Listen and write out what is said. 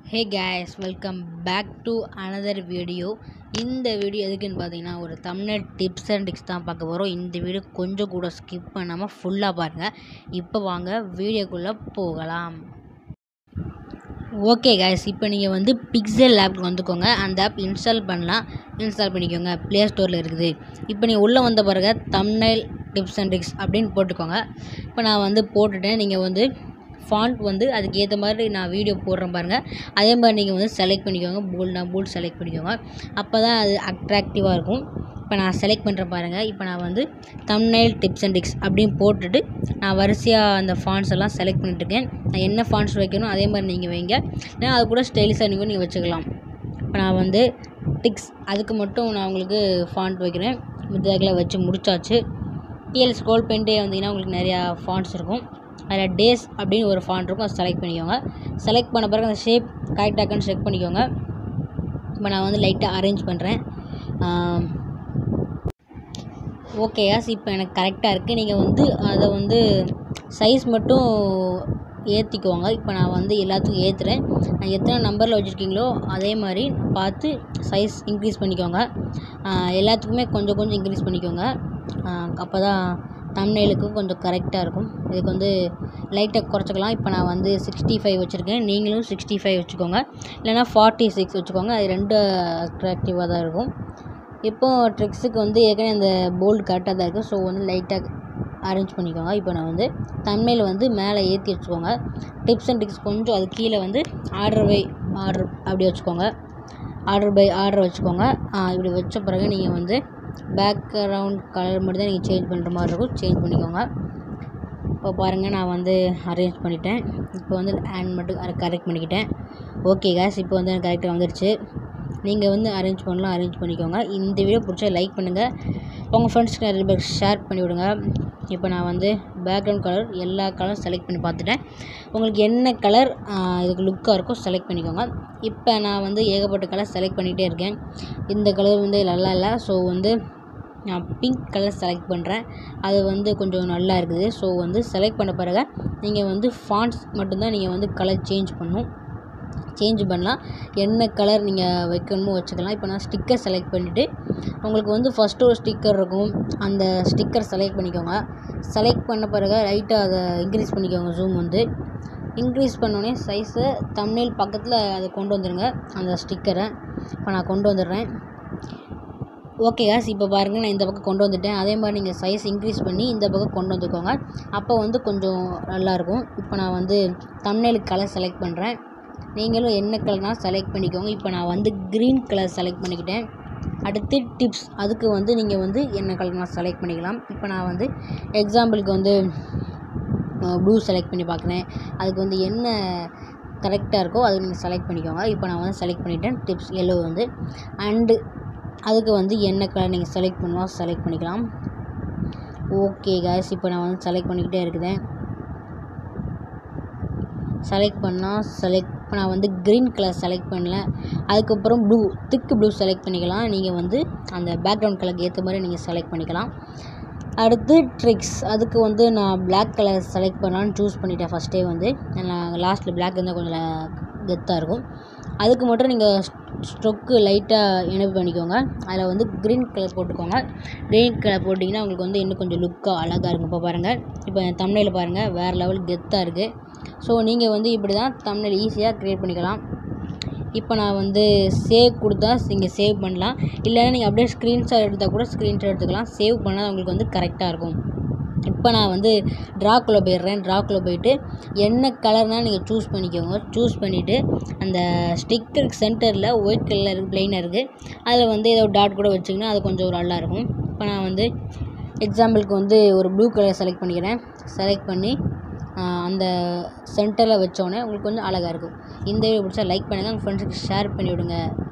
hey guys welcome back to another video இந்த video எதுக்குன்னு பார்த்தீங்கன்னா ஒரு தமிழ் டிப்ஸ் அண்ட் டிக்ஸ் தான் பார்க்க போகிறோம் இந்த வீடியோ கொஞ்சம் கூட ஸ்கிப் பண்ணாமல் ஃபுல்லாக பாருங்கள் இப்போ வாங்க வீடியோக்குள்ளே போகலாம் ஓகே guys இப்போ நீங்கள் வந்து பிக்சல் ஆப்க்கு வந்துக்கோங்க அந்த ஆப் இன்ஸ்டால் பண்ணலாம் இன்ஸ்டால் பண்ணிக்கோங்க ப்ளே ஸ்டோரில் இருக்குது இப்போ நீங்கள் உள்ளே வந்த பிறகு தமிழ் டிப்ஸ் அண்ட் ட்ரிக்ஸ் அப்படின்னு போட்டுக்கோங்க இப்போ நான் வந்து போட்டுட்டேன் நீங்கள் வந்து ஃபாண்ட் வந்து அதுக்கு ஏற்ற மாதிரி நான் வீடியோ போடுறேன் பாருங்கள் அதே மாதிரி நீங்கள் வந்து செலக்ட் பண்ணிக்கோங்க போல்ட்னா போல்ட் செலக்ட் பண்ணிக்கோங்க அப்போ தான் அது அட்ராக்டிவாக இருக்கும் இப்போ நான் செலக்ட் பண்ணுறேன் பாருங்கள் இப்போ நான் வந்து தம்னைல் டிப்ஸ் அண்ட் டிக்ஸ் அப்படின்னு போட்டுட்டு நான் வரிசையாக அந்த ஃபாண்ட்ஸ் எல்லாம் செலக்ட் பண்ணிட்டுருக்கேன் நான் என்ன ஃபாண்ட்ஸ் வைக்கணும் அதே மாதிரி நீங்கள் வைங்க ஏன்னா அது கூட ஸ்டைலிஷாக நீங்கள் நீங்கள் வச்சுக்கலாம் இப்போ நான் வந்து டிக்ஸ் அதுக்கு மட்டும் நான் உங்களுக்கு ஃபாண்ட் வைக்கிறேன் மித்ததில் வச்சு முடிச்சாச்சு கீழே ஸ்க்ரோல் பண்ணிட்டே வந்தீங்கன்னா உங்களுக்கு நிறையா ஃபாண்ட்ஸ் இருக்கும் அதில் டேஸ் அப்படின்னு ஒரு ஃபாண்ட் இருக்கும் அதை செலக்ட் பண்ணிக்கோங்க செலக்ட் பண்ண பிறகு அந்த ஷேப் கரெக்டாக்கான்னு செக் பண்ணிக்கோங்க இப்போ நான் வந்து லைட்டாக அரேஞ்ச் பண்ணுறேன் ஓகே யாஸ் இப்போ எனக்கு கரெக்டாக இருக்குது நீங்கள் வந்து அதை வந்து சைஸ் மட்டும் ஏற்றிக்கோங்க இப்போ நான் வந்து எல்லாத்துக்கும் ஏற்றுறேன் நான் எத்தனை நம்பரில் வச்சுருக்கீங்களோ அதே மாதிரி பார்த்து சைஸ் இன்க்ரீஸ் பண்ணிக்கோங்க ஆஹ் எல்லாத்துக்குமே கொஞ்சம் கொஞ்சம் இன்க்ரீஸ் பண்ணிக்கோங்க அப்போ தான் தம்னைலுக்கும் கொஞ்சம் கரெக்டாக இருக்கும் இதுக்கு வந்து லைட்டாக குறைச்சிக்கலாம் இப்போ நான் வந்து சிக்ஸ்டி ஃபைவ் வச்சுருக்கேன் நீங்களும் சிக்ஸ்டி ஃபைவ் வச்சுக்கோங்க இல்லைனா ஃபார்ட்டி சிக்ஸ் வச்சுக்கோங்க அது ரெண்டு அட்ராக்டிவாக தான் இருக்கும் இப்போது ட்ரிக்ஸுக்கு வந்து ஏற்கனவே அந்த போல்டு கரெக்டாக தான் இருக்குது ஸோ வந்து லைட்டாக அரேஞ்ச் பண்ணிக்கோங்க இப்போ நான் வந்து தன்மையில் வந்து மேலே ஏற்றி வச்சுக்கோங்க டிப்ஸ் அண்ட் டிக்ஸ் கொஞ்சம் அது கீழே வந்து ஆர்டர் பை ஆர்டர் அப்படி வச்சுக்கோங்க ஆர்டர் பை ஆர்டர் வச்சுக்கோங்க இப்படி வச்ச பிறகு நீங்கள் வந்து பேக்ரவுண்ட் கலர் மட்டும் தான் நீங்கள் சேஞ்ச் பண்ணுற மாதிரி இருக்கும் சேஞ்ச் பண்ணிக்கோங்க இப்போ பாருங்கள் நான் வந்து அரேஞ்ச் பண்ணிட்டேன் இப்போ வந்து ஹேண்ட் மட்டும் கரெக்ட் பண்ணிக்கிட்டேன் ஓகே கேஸ் இப்போ வந்து எனக்கு கரெக்டாக வந்துடுச்சு நீங்கள் வந்து அரேஞ்ச் பண்ணலாம் அரேஞ்ச் பண்ணிக்கோங்க இந்த வீடியோ பிடிச்சா லைக் பண்ணுங்கள் உங்கள் ஃப்ரெண்ட்ஸ்க்கு நிறைய பேர் ஷேர் பண்ணி விடுங்க இப்போ நான் வந்து பேக்ரவுண்ட் கலர் எல்லா கலரும் செலக்ட் பண்ணி பார்த்துட்டேன் உங்களுக்கு என்ன கலர் இதுக்கு லுக்காக இருக்கோ செலக்ட் பண்ணிக்கோங்க இப்போ நான் வந்து ஏகப்பட்ட கலர் செலக்ட் பண்ணிகிட்டே இருக்கேன் இந்த கலர் வந்து நல்லா இல்லை ஸோ வந்து நான் பிங்க் கலர் செலக்ட் பண்ணுறேன் அது வந்து கொஞ்சம் நல்லா இருக்குது ஸோ வந்து செலக்ட் பண்ண பிறகு நீங்கள் வந்து ஃபாண்ட்ஸ் மட்டும்தான் நீங்கள் வந்து கலர் சேஞ்ச் பண்ணணும் சேஞ்ச் பண்ணலாம் என்ன கலர் நீங்கள் வைக்கணுமோ வச்சுக்கலாம் இப்போ நான் ஸ்டிக்கர் செலக்ட் பண்ணிவிட்டு உங்களுக்கு வந்து ஃபஸ்ட்டு ஒரு ஸ்டிக்கர் இருக்கும் அந்த ஸ்டிக்கர் செலக்ட் பண்ணிக்கோங்க செலக்ட் பண்ண பிறகு லைட்டாக அதை இன்க்ரீஸ் பண்ணிக்கோங்க ஜூம் வந்து இன்க்ரீஸ் பண்ணோடனே சைஸை தமிழ் பக்கத்தில் அதை கொண்டு வந்துடுங்க அந்த ஸ்டிக்கரை இப்போ நான் கொண்டு வந்துடுறேன் ஓகே காஸ் இப்போ பாருங்கள் நான் இந்த பக்கம் கொண்டு வந்துட்டேன் அதே மாதிரி நீங்கள் சைஸ் இன்க்ரீஸ் பண்ணி இந்த பக்கம் கொண்டு வந்துக்கோங்க அப்போ வந்து கொஞ்சம் நல்லாயிருக்கும் இப்போ நான் வந்து தமிழுக்கு கலர் செலக்ட் பண்ணுறேன் நீங்களும் என்ன கலர்னால் செலக்ட் பண்ணிக்கோங்க இப்போ நான் வந்து க்ரீன் கலர் செலக்ட் பண்ணிக்கிட்டேன் அடுத்து டிப்ஸ் அதுக்கு வந்து நீங்கள் வந்து என்ன கலர்னால் செலக்ட் பண்ணிக்கலாம் இப்போ நான் வந்து எக்ஸாம்பிளுக்கு வந்து ப்ளூ செலக்ட் பண்ணி பார்க்குறேன் அதுக்கு வந்து என்ன கரெக்டாக இருக்கோ அது நீங்கள் செலக்ட் பண்ணிக்கோங்க இப்போ நான் வந்து செலக்ட் பண்ணிட்டேன் டிப்ஸ் எல்லோ வந்து அண்டு அதுக்கு வந்து என்ன கலர் நீங்கள் செலக்ட் பண்ணலாம் செலக்ட் பண்ணிக்கலாம் ஓகே கேஸ் இப்போ நான் வந்து செலக்ட் பண்ணிக்கிட்டே இருக்குதேன் செலக்ட் பண்ணால் செலக்ட் இப்போ நான் வந்து க்ரீன் கலர் செலக்ட் பண்ணல அதுக்கப்புறம் ப்ளூ திக்கு ப்ளூ செலக்ட் பண்ணிக்கலாம் நீங்கள் வந்து அந்த பேக்ரவுண்ட் கலருக்கு ஏற்ற மாதிரி நீங்கள் செலக்ட் பண்ணிக்கலாம் அடுத்து ட்ரிக்ஸ் அதுக்கு வந்து நான் பிளாக் கலர் செலக்ட் பண்ணலான்னு சூஸ் பண்ணிட்டேன் ஃபஸ்ட்டே வந்து நான் லாஸ்ட்டில் பிளாக் இருந்தால் கொஞ்சம் கெத்தாக இருக்கும் அதுக்கு மட்டும் நீங்கள் ஸ்ட்ரொக்கு லைட்டாக எனேபிள் பண்ணிக்கோங்க அதில் வந்து க்ரீன் கலர் போட்டுக்கோங்க க்ரீன் கலர் போட்டிங்கன்னா உங்களுக்கு வந்து இன்னும் கொஞ்சம் லுக்காக அழகாக இருக்கும் இப்போ பாருங்கள் இப்போ என் தமிழில் பாருங்கள் வேறு லெவல் கெத்தாக இருக்குது ஸோ நீங்கள் வந்து இப்படி தான் தமிழ் ஈஸியாக க்ரியேட் பண்ணிக்கலாம் இப்போ நான் வந்து சேவ் கொடுத்தா நீங்கள் சேவ் பண்ணலாம் இல்லைன்னா நீங்கள் அப்படியே ஸ்க்ரீன்ஷாட் எடுத்தால் கூட ஸ்க்ரீன்ஷாட் எடுத்துக்கலாம் சேவ் பண்ணால் உங்களுக்கு வந்து கரெக்டாக இருக்கும் இப்போ நான் வந்து ட்ராக்குள்ளே போயிடுறேன் ட்ராக்குள்ளே போயிட்டு என்ன கலர்னால் நீங்கள் சூஸ் பண்ணிக்கோங்க சூஸ் பண்ணிவிட்டு அந்த ஸ்டிக்கருக்கு சென்டரில் ஒயிட் கலரில் இருக்குது ப்ளைனாக இருக்குது அதில் வந்து ஏதோ டாட் கூட வச்சிங்கன்னா அது கொஞ்சம் நல்லாயிருக்கும் இப்போ நான் வந்து எக்ஸாம்பிளுக்கு வந்து ஒரு ப்ளூ கலர் செலக்ட் பண்ணிக்கிறேன் செலக்ட் பண்ணி அந்த சென்டரில் வச்சோடனே உங்களுக்கு கொஞ்சம் அழகாக இருக்கும் இந்த வீடியோ பிடிச்சா லைக் பண்ணுங்கள் உங்கள் ஃப்ரெண்ட்ஸுக்கு ஷேர் பண்ணி விடுங்க